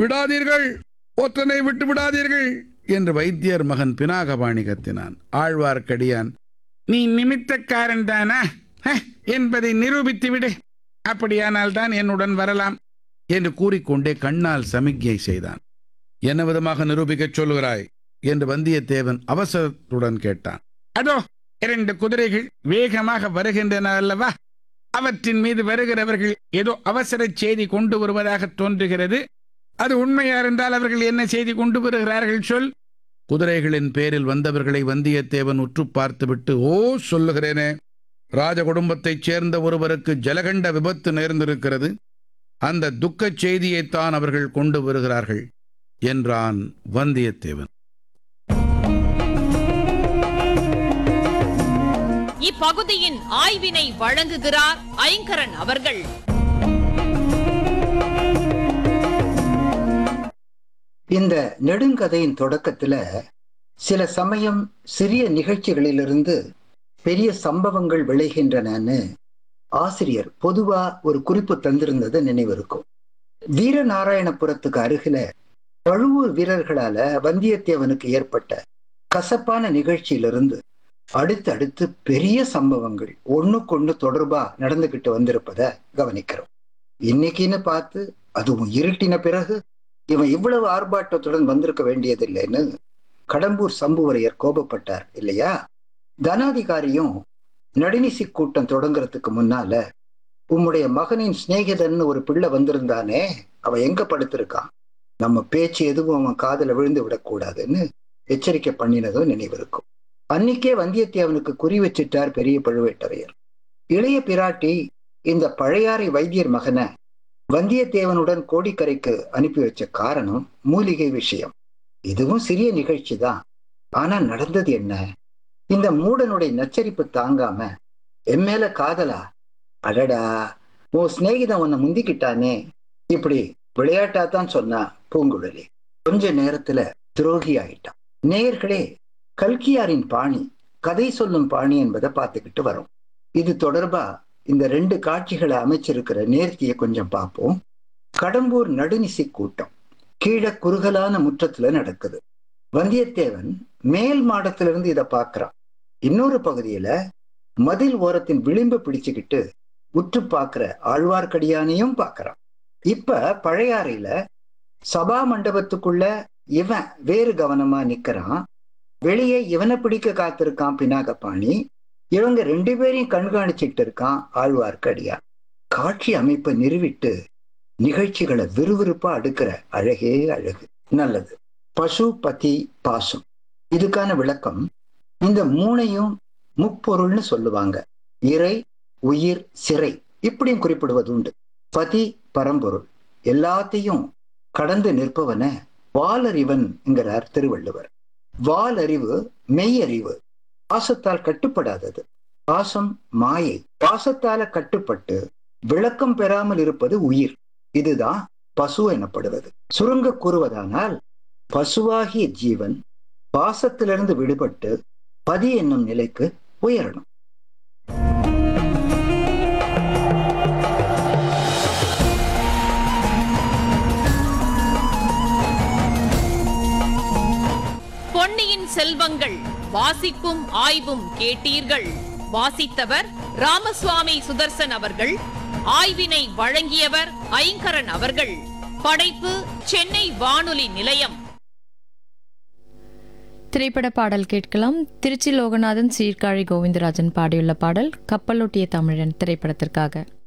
விடாதீர்கள் ஒற்றனை விட்டு விடாதீர்கள் என்று வைத்தியர் மகன் பினாகபாணி கத்தினான் ஆழ்வார்க்கடியான் நீ நிமித்தக்காரன் தானா என்பதை நிரூபித்து விடு அப்படியானால் தான் என்னுடன் வரலாம் என்று கூறிக்கொண்டே கண்ணால் சமிக்ஞை செய்தான் என்ன விதமாக நிரூபிக்கச் சொல்லுகிறாய் என்று வந்தியத்தேவன் அவசரத்துடன் கேட்டான் அதோ இரண்டு குதிரைகள் வேகமாக வருகின்றன அல்லவா அவற்றின் மீது வருகிறவர்கள் ஏதோ அவசர செய்தி கொண்டு வருவதாக தோன்றுகிறது அது உண்மையா இருந்தால் அவர்கள் என்ன செய்தி கொண்டு வருகிறார்கள் சொல் குதிரைகளின் பேரில் வந்தவர்களை வந்தியத்தேவன் உற்று பார்த்துவிட்டு ஓ சொல்லுகிறேனே ராஜ குடும்பத்தைச் சேர்ந்த ஒருவருக்கு ஜலகண்ட விபத்து நேர்ந்திருக்கிறது அந்த துக்கச் செய்தியைத்தான் அவர்கள் கொண்டு வருகிறார்கள் என்றான் வந்தியத்தேவன் இப்பகுதியின் ஆய்வினை வழங்குகிறார் ஐங்கரன் அவர்கள் இந்த நெடுங்கதையின் தொடக்கத்துல சில சமயம் சிறிய நிகழ்ச்சிகளிலிருந்து பெரிய சம்பவங்கள் விளைகின்றனன்னு ஆசிரியர் பொதுவா ஒரு குறிப்பு தந்திருந்தது நினைவிருக்கும் வீரநாராயணபுரத்துக்கு அருகில பழுவூர் வீரர்களால வந்தியத்தேவனுக்கு ஏற்பட்ட கசப்பான நிகழ்ச்சியிலிருந்து அடுத்தடுத்து பெரிய சம்பவங்கள் ஒண்ணுக்கொண்ணு தொடர்பா நடந்துகிட்டு வந்திருப்பத கவனிக்கிறோம் இன்னைக்குன்னு பார்த்து அதுவும் இருட்டின பிறகு இவன் இவ்வளவு ஆர்ப்பாட்டத்துடன் வந்திருக்க வேண்டியதில்லைன்னு கடம்பூர் சம்புவரையர் கோபப்பட்டார் இல்லையா தனாதிகாரியும் நடுநிசி கூட்டம் தொடங்குறதுக்கு முன்னால உம்முடைய மகனின் சிநேகிதன் ஒரு பிள்ளை வந்திருந்தானே அவன் எங்க படுத்திருக்கான் நம்ம பேச்சு எதுவும் அவன் காதுல விழுந்து விடக்கூடாதுன்னு எச்சரிக்கை பண்ணினதும் நினைவிருக்கும் அன்னைக்கே வந்தியத்தேவனுக்கு குறி வச்சிட்டார் பெரிய பழுவேட்டரையர் இளைய பிராட்டி இந்த பழையாறை வைத்தியர் மகனை வந்தியத்தேவனுடன் கோடிக்கரைக்கு அனுப்பி வச்ச காரணம் மூலிகை விஷயம் இதுவும் சிறிய நிகழ்ச்சி தான் ஆனா நடந்தது என்ன இந்த மூடனுடைய நச்சரிப்பு தாங்காம என் மேல காதலா அடடா உன் சிநேகிதன் உன்னை முந்திக்கிட்டானே இப்படி விளையாட்டா தான் சொன்னா பூங்குழலி கொஞ்ச நேரத்துல துரோகி ஆயிட்டான் நேயர்களே கல்கியாரின் பாணி கதை சொல்லும் பாணி என்பதை பார்த்துக்கிட்டு வரோம் இது தொடர்பா இந்த ரெண்டு காட்சிகளை அமைச்சிருக்கிற நேர்த்தியை கொஞ்சம் பார்ப்போம் கடம்பூர் நடுநிசி கூட்டம் கீழே குறுகலான முற்றத்துல நடக்குது வந்தியத்தேவன் மேல் மாடத்திலிருந்து இதை பார்க்கறான் இன்னொரு பகுதியில மதில் ஓரத்தின் விளிம்பு பிடிச்சுக்கிட்டு உற்று பார்க்கிற ஆழ்வார்க்கடியானையும் பார்க்கறான் இப்ப பழையாறையில சபா மண்டபத்துக்குள்ள இவன் வேறு கவனமா நிக்கிறான் வெளியே இவனை பிடிக்க காத்திருக்கான் பினாகபாணி இவங்க ரெண்டு பேரையும் கண்காணிச்சுட்டு இருக்கான் ஆழ்வார்க்கடியான் காட்சி அமைப்பை நிறுவிட்டு நிகழ்ச்சிகளை விறுவிறுப்பா அடுக்கிற அழகே அழகு நல்லது பசு பதி பாசம் இதுக்கான விளக்கம் இந்த மூணையும் முப்பொருள்னு சொல்லுவாங்க இறை உயிர் சிறை இப்படியும் குறிப்பிடுவது உண்டு பதி பரம்பொருள் எல்லாத்தையும் கடந்து நிற்பவன வாலறிவன் என்கிறார் திருவள்ளுவர் வாலறிவு மெய்யறிவு பாசத்தால் கட்டுப்படாதது பாசம் மாயை பாசத்தால கட்டுப்பட்டு விளக்கம் பெறாமல் இருப்பது உயிர் இதுதான் பசு எனப்படுவது சுருங்க கூறுவதானால் பசுவாகிய ஜீவன் பாசத்திலிருந்து விடுபட்டு பதி என்னும் நிலைக்கு உயரணும் பொன்னியின் செல்வங்கள் வாசிப்பும் ஆய்வும் கேட்டீர்கள் வாசித்தவர் ராமசுவாமி சுதர்சன் அவர்கள் ஆய்வினை வழங்கியவர் ஐங்கரன் அவர்கள் படைப்பு சென்னை வானொலி நிலையம் திரைப்பட பாடல் கேட்கலாம் திருச்சி லோகநாதன் சீர்காழி கோவிந்தராஜன் பாடியுள்ள பாடல் கப்பலொட்டிய தமிழன் திரைப்படத்திற்காக